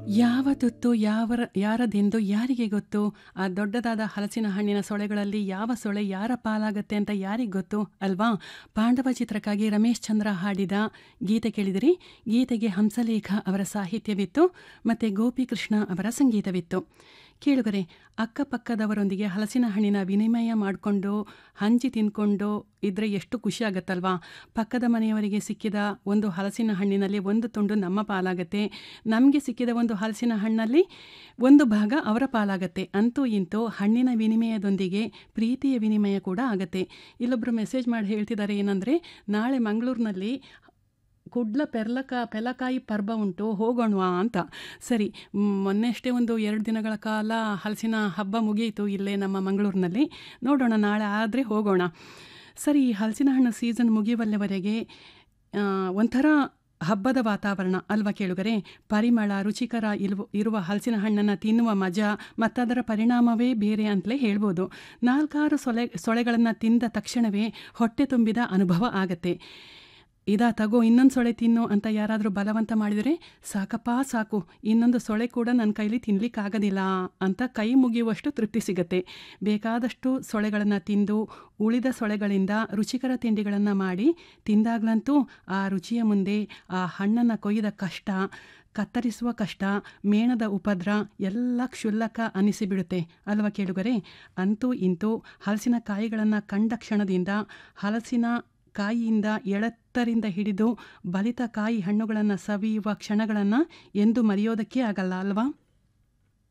ಯಾವ ತುತ್ತು ಯಾವರ ಯಾರದೆಂದು ಯಾರಿಗೆ ಗೊತ್ತು ಆ ದೊಡ್ಡದಾದ ಹಲಸಿನ ಹಣ್ಣಿನ ಸೊಳೆಗಳಲ್ಲಿ ಯಾವ ಸೊಳೆ ಯಾರ ಪಾಲಾಗತ್ತೆ ಅಂತ ಯಾರಿಗೆ ಗೊತ್ತು ಅಲ್ವಾ ಪಾಂಡವ ಚಿತ್ರಕ್ಕಾಗಿ ರಮೇಶ್ ಚಂದ್ರ ಹಾಡಿದ ಗೀತೆ ಕೇಳಿದಿರಿ ಗೀತೆಗೆ ಹಂಸಲೇಖ ಅವರ ಸಾಹಿತ್ಯವಿತ್ತು ಮತ್ತು ಗೋಪಿಕೃಷ್ಣ ಅವರ ಸಂಗೀತವಿತ್ತು ಕೇಳುಗರೆ ಅಕ್ಕಪಕ್ಕದವರೊಂದಿಗೆ ಹಲಸಿನ ಹಣ್ಣಿನ ವಿನಿಮಯ ಮಾಡಿಕೊಂಡು ಹಂಚಿ ತಿಂದ್ಕೊಂಡು ಇದ್ರೆ ಎಷ್ಟು ಖುಷಿ ಆಗುತ್ತಲ್ವಾ ಪಕ್ಕದ ಮನೆಯವರಿಗೆ ಸಿಕ್ಕಿದ ಒಂದು ಹಲಸಿನ ಹಣ್ಣಿನಲ್ಲಿ ಒಂದು ತುಂಡು ನಮ್ಮ ಪಾಲಾಗತ್ತೆ ನಮಗೆ ಸಿಕ್ಕಿದ ಒಂದು ಹಲಸಿನ ಹಣ್ಣಲ್ಲಿ ಒಂದು ಭಾಗ ಅವರ ಪಾಲಾಗತ್ತೆ ಅಂತೂ ಇಂತೂ ಹಣ್ಣಿನ ವಿನಿಮಯದೊಂದಿಗೆ ಪ್ರೀತಿಯ ವಿನಿಮಯ ಕೂಡ ಆಗತ್ತೆ ಇಲ್ಲೊಬ್ಬರು ಮೆಸೇಜ್ ಮಾಡಿ ಹೇಳ್ತಿದ್ದಾರೆ ಏನಂದರೆ ನಾಳೆ ಮಂಗಳೂರಿನಲ್ಲಿ ಕುಡ್ಲ ಪೆರ್ಲಕ ಪೆಲಕಾಯಿ ಪರ್ಬ ಉಂಟು ಹೋಗೋಣವಾ ಅಂತ ಸರಿ ಮೊನ್ನೆಷ್ಟೇ ಒಂದು ಎರಡು ದಿನಗಳ ಕಾಲ ಹಲಸಿನ ಹಬ್ಬ ಮುಗಿಯಿತು ಇಲ್ಲೇ ನಮ್ಮ ಮಂಗಳೂರಿನಲ್ಲಿ ನೋಡೋಣ ನಾಳೆ ಆದರೆ ಹೋಗೋಣ ಸರಿ ಈ ಹಲಸಿನ ಹಣ್ಣು ಸೀಸನ್ ಮುಗಿಯುವಲ್ಲಿವರೆಗೆ ಒಂಥರ ಹಬ್ಬದ ವಾತಾವರಣ ಅಲ್ವಾ ಕೇಳುಗರೆ ಪರಿಮಳ ರುಚಿಕರ ಇಲ್ವ ಇರುವ ಹಲಸಿನ ಹಣ್ಣನ್ನು ತಿನ್ನುವ ಮಜಾ ಮತ್ತದರ ಪರಿಣಾಮವೇ ಬೇರೆ ಅಂತಲೇ ಹೇಳ್ಬೋದು ನಾಲ್ಕಾರು ಸೊಲೆ ಸೊಳೆಗಳನ್ನು ತಿಂದ ತಕ್ಷಣವೇ ಹೊಟ್ಟೆ ತುಂಬಿದ ಅನುಭವ ಆಗತ್ತೆ ಇದಾ ತಗೋ ಇನ್ನೊಂದು ಸೊಳೆ ತಿನ್ನು ಅಂತ ಯಾರಾದರೂ ಬಲವಂತ ಮಾಡಿದರೆ ಸಾಕಪ್ಪ ಸಾಕು ಇನ್ನೊಂದು ಸೊಳೆ ಕೂಡ ನನ್ನ ಕೈಲಿ ತಿನ್ನಲಿಕ್ಕಾಗೋದಿಲ್ಲ ಅಂತ ಕೈ ಮುಗಿಯುವಷ್ಟು ತೃಪ್ತಿ ಸಿಗತ್ತೆ ಬೇಕಾದಷ್ಟು ಸೊಳೆಗಳನ್ನು ತಿಂದು ಉಳಿದ ಸೊಳೆಗಳಿಂದ ರುಚಿಕರ ತಿಂಡಿಗಳನ್ನು ಮಾಡಿ ತಿಂದಾಗ್ಲಂತೂ ಆ ರುಚಿಯ ಮುಂದೆ ಆ ಹಣ್ಣನ್ನು ಕೊಯ್ದ ಕಷ್ಟ ಕತ್ತರಿಸುವ ಕಷ್ಟ ಮೇಣದ ಉಪದ್ರ ಎಲ್ಲ ಕ್ಷುಲ್ಲಕ ಅನಿಸಿಬಿಡುತ್ತೆ ಅಲ್ವಾ ಕೇಳುಗರೆ ಅಂತೂ ಇಂತೂ ಹಲಸಿನ ಕಾಯಿಗಳನ್ನು ಕಂಡ ಕ್ಷಣದಿಂದ ಹಲಸಿನ ಕಾಯಿಯಿಂದ ಎಳತ್ತರಿಂದ ಹಿಡಿದು ಬಲಿತ ಕಾಯಿ ಹಣ್ಣುಗಳನ್ನು ಸವಿಯುವ ಕ್ಷಣಗಳನ್ನು ಎಂದು ಮರೆಯೋದಕ್ಕೆ ಆಗಲ್ಲ ಅಲ್ವಾ